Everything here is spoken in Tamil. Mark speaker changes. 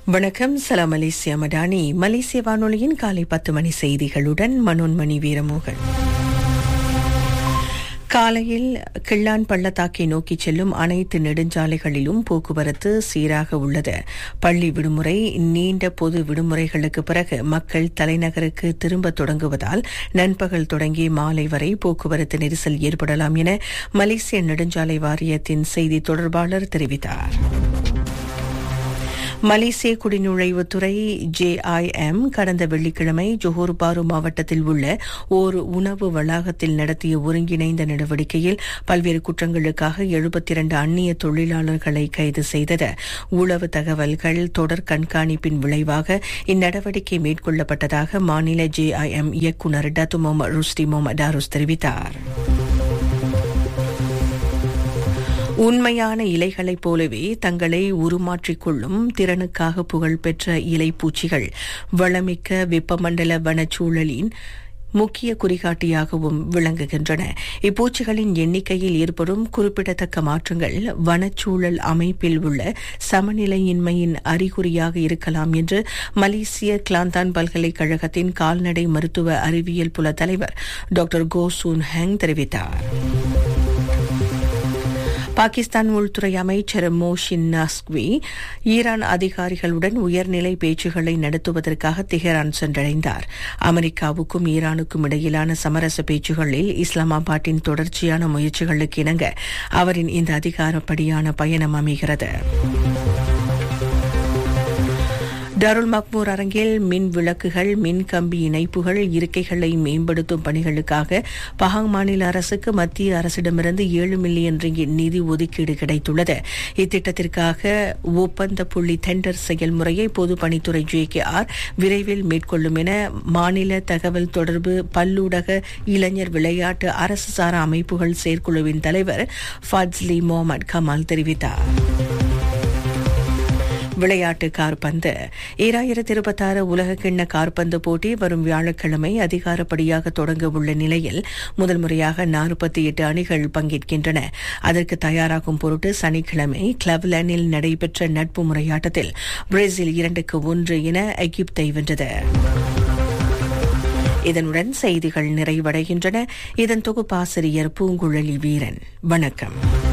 Speaker 1: வணக்கம் சலாம் மலேசியா மடானி மலேசிய வானொலியின் காலை பத்து மணி செய்திகளுடன் மனோன்மணி வீரமோகன் காலையில் கிள்ளான் பள்ளத்தாக்கை நோக்கி செல்லும் அனைத்து நெடுஞ்சாலைகளிலும் போக்குவரத்து சீராக உள்ளது பள்ளி விடுமுறை நீண்ட பொது விடுமுறைகளுக்கு பிறகு மக்கள் தலைநகருக்கு திரும்ப தொடங்குவதால் நண்பகல் தொடங்கி மாலை வரை போக்குவரத்து நெரிசல் ஏற்படலாம் என மலேசிய நெடுஞ்சாலை வாரியத்தின் செய்தி தொடர்பாளர் தெரிவித்தார் மலேசிய குடிநுழைவுத்துறை ஜேஐஎம் கடந்த வெள்ளிக்கிழமை ஜொஹோர் பாரு மாவட்டத்தில் உள்ள ஓர் உணவு வளாகத்தில் நடத்திய ஒருங்கிணைந்த நடவடிக்கையில் பல்வேறு குற்றங்களுக்காக எழுபத்தி இரண்டு அந்நிய தொழிலாளர்களை கைது செய்தது உளவு தகவல்கள் தொடர் கண்காணிப்பின் விளைவாக இந்நடவடிக்கை மேற்கொள்ளப்பட்டதாக மாநில ஜேஐஎம் இயக்குநர் Datuk Mohamed Rusdi Mohamed Darus தெரிவித்தார் உண்மையான இலைகளைப் போலவே தங்களை உருமாற்றிக் கொள்ளும் திறனுக்காக புகழ்பெற்ற இலைப்பூச்சிகள் வளமிக்க வெப்பமண்டல வனச்சூழலின் முக்கிய குறிகாட்டியாகவும் விளங்குகின்றன இப்பூச்சிகளின் எண்ணிக்கையில் ஏற்படும் குறிப்பிடத்தக்க மாற்றங்கள் வனச்சூழல் அமைப்பில் உள்ள சமநிலையின்மையின் அறிகுறியாக இருக்கலாம் என்று மலேசிய கிளாந்தான் பல்கலைக்கழகத்தின் கால்நடை மருத்துவ அறிவியல் புல தலைவர் டாக்டர் கோ சூன் ஹெங் தெரிவித்தார் பாகிஸ்தான் உள்துறை அமைச்சர் மோஷின் நஸ்வி ஈரான் அதிகாரிகளுடன் உயர்நிலை பேச்சுகளை நடத்துவதற்காக தெஹரான் சென்றடைந்தார் அமெரிக்காவுக்கும் ஈரானுக்கும் இடையிலான சமரச பேச்சுகளில் இஸ்லாமாபாத்தின் தொடர்ச்சியான முயற்சிகளுக்கு இணங்க அவரின் இந்த அதிகாரப்படியான பயணம் அமைகிறது டருல் மக்மூர் அரங்கில் மின் விளக்குகள் மின் கம்பி இணைப்புகள் இருக்கைகளை மேம்படுத்தும் பணிகளுக்காக பஹாங் மாநில அரசுக்கு மத்திய அரசிடமிருந்து ஏழு மில்லியன் ரிங்கிட் நிதி ஒதுக்கீடு கிடைத்துள்ளது இத்திட்டத்திற்காக ஒப்பந்த புள்ளி டெண்டர் செயல்முறையை பொதுப்பணித்துறை ஜே கே ஆர் விரைவில் மேற்கொள்ளும் என மாநில தகவல் தொடர்பு பல்லூடக இளைஞர் விளையாட்டு அரசு சாரா அமைப்புகள் செயற்குழுவின் தலைவர் ஃபட்ஸ்லி முகமது கமால் தெரிவித்தார் விளையாட்டு கார்பந்து ஈராயிரத்தி இருபத்தாறு உலக கிண்ண கார்பந்து போட்டி வரும் வியாழக்கிழமை அதிகாரப்படியாக தொடங்க உள்ள நிலையில் முதல் முறையாக நாற்பத்தி எட்டு அணிகள் பங்கேற்கின்றன அதற்கு தயாராகும் பொருட்டு சனிக்கிழமை கிளவ்லனில் நடைபெற்ற நட்பு முறையாட்டத்தில் பிரேசில் இரண்டுக்கு ஒன்று என எகிப்தை வென்றது இதனுடன் செய்திகள் நிறைவடைகின்றன இதன் தொகுப்பாசிரியர் பூங்குழலி வீரன் வணக்கம்